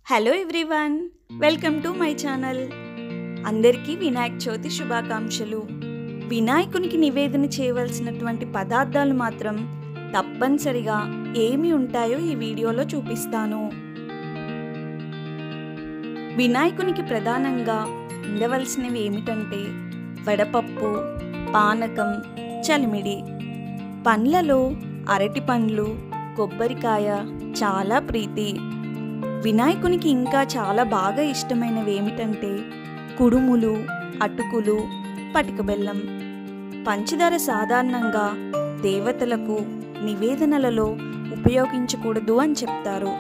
hello everyone welcome to my channel అందరికీ వినాయక చవితి శుభాకాంక్షలు వినాయకునికి నివేదన చేయవలసినటువంటి పదార్థాలు మాత్రం తప్పనిసరిగా ఏమి ఉంటాయో ఈ వీడియోలో చూపిస్తాను వినాయకునికి ప్రధానంగా ఉండవలసినవి ఏమిటంటే వడపప్పు పానకం చలిమిడి పండ్లలో అరటి పండ్లు కొబ్బరికాయ చాలా ప్రీతి వినాయకునికి ఇంకా చాలా బాగా ఇష్టమైనవి ఏమిటంటే కుడుములు అటుకులు పటిక బెల్లం పంచదార సాధారణంగా దేవతలకు నివేదనలలో ఉపయోగించకూడదు అని చెప్తారు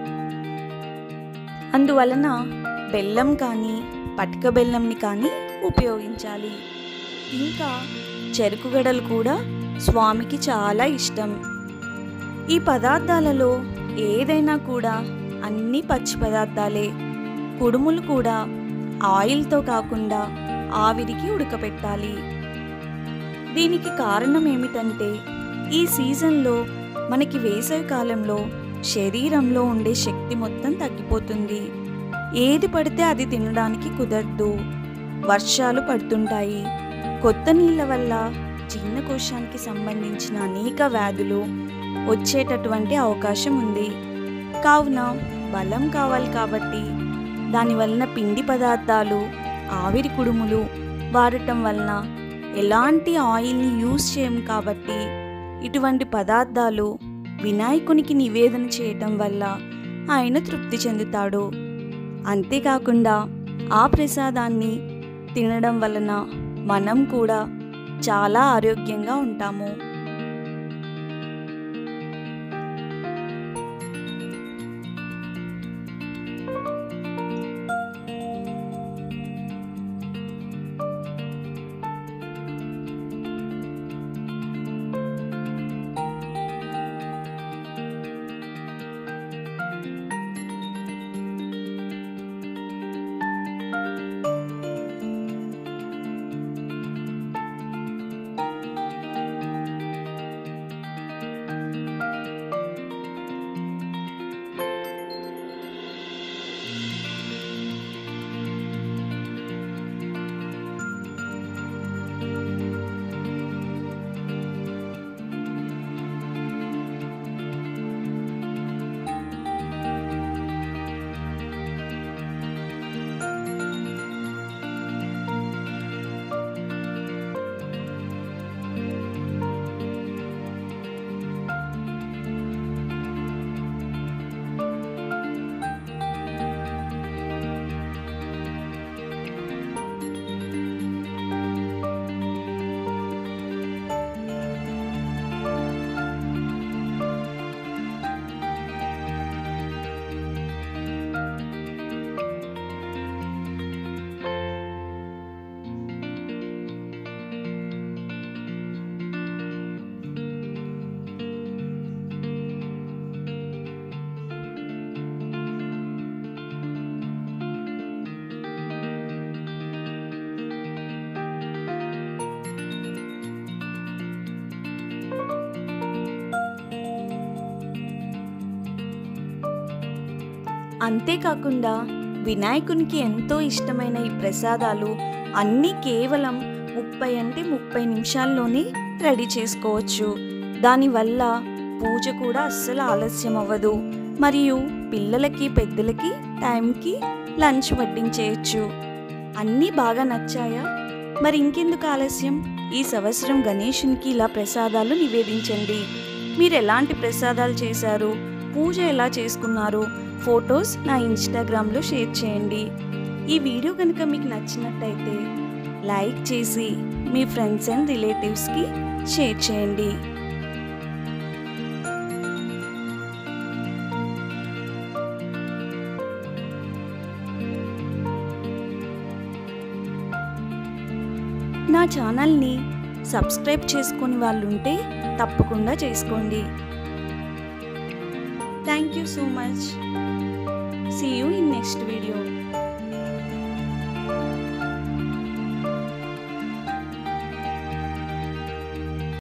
అందువలన బెల్లం కానీ పటిక బెల్లంని కానీ ఉపయోగించాలి ఇంకా చెరుకు గడలు కూడా స్వామికి చాలా ఇష్టం ఈ పదార్థాలలో ఏదైనా కూడా అన్ని పచ్చి పదార్థాలే కుడుములు కూడా ఆయిల్తో కాకుండా ఆవిరికి ఉడకపెట్టాలి దీనికి కారణం ఏమిటంటే ఈ సీజన్లో మనకి వేసవి కాలంలో శరీరంలో ఉండే శక్తి మొత్తం తగ్గిపోతుంది ఏది పడితే అది తినడానికి కుదరదు వర్షాలు పడుతుంటాయి కొత్త నీళ్ళ వల్ల జీర్ణకోశానికి సంబంధించిన అనేక వ్యాధులు వచ్చేటటువంటి అవకాశం ఉంది కావున బలం కావాలి కాబట్టి దాని వలన పిండి పదార్థాలు ఆవిరి కుడుములు వాడటం వలన ఎలాంటి ఆయిల్ని యూజ్ చేయం కాబట్టి ఇటువంటి పదార్థాలు వినాయకునికి నివేదన చేయటం వల్ల ఆయన తృప్తి చెందుతాడు అంతేకాకుండా ఆ ప్రసాదాన్ని తినడం వలన మనం కూడా చాలా ఆరోగ్యంగా ఉంటాము అంతేకాకుండా వినాయకునికి ఎంతో ఇష్టమైన ఈ ప్రసాదాలు అన్నీ కేవలం ముప్పై అంటే ముప్పై నిమిషాల్లోనే రెడీ చేసుకోవచ్చు దానివల్ల పూజ కూడా అస్సలు ఆలస్యం అవ్వదు మరియు పిల్లలకి పెద్దలకి టైంకి లంచ్ వడ్డించేయచ్చు అన్నీ బాగా నచ్చాయా మరి ఇంకెందుకు ఆలస్యం ఈ సంవత్సరం గణేషునికి ఇలా ప్రసాదాలు నివేదించండి మీరు ఎలాంటి ప్రసాదాలు చేశారు పూజ ఎలా చేసుకున్నారు ఫొటోస్ నా ఇన్స్టాగ్రామ్లో షేర్ చేయండి ఈ వీడియో కనుక మీకు నచ్చినట్టయితే లైక్ చేసి మీ ఫ్రెండ్స్ అండ్ రిలేటివ్స్కి షేర్ చేయండి నా ఛానల్ని సబ్స్క్రైబ్ చేసుకొని వాళ్ళు ఉంటే తప్పకుండా చేసుకోండి thank you so much see you in next video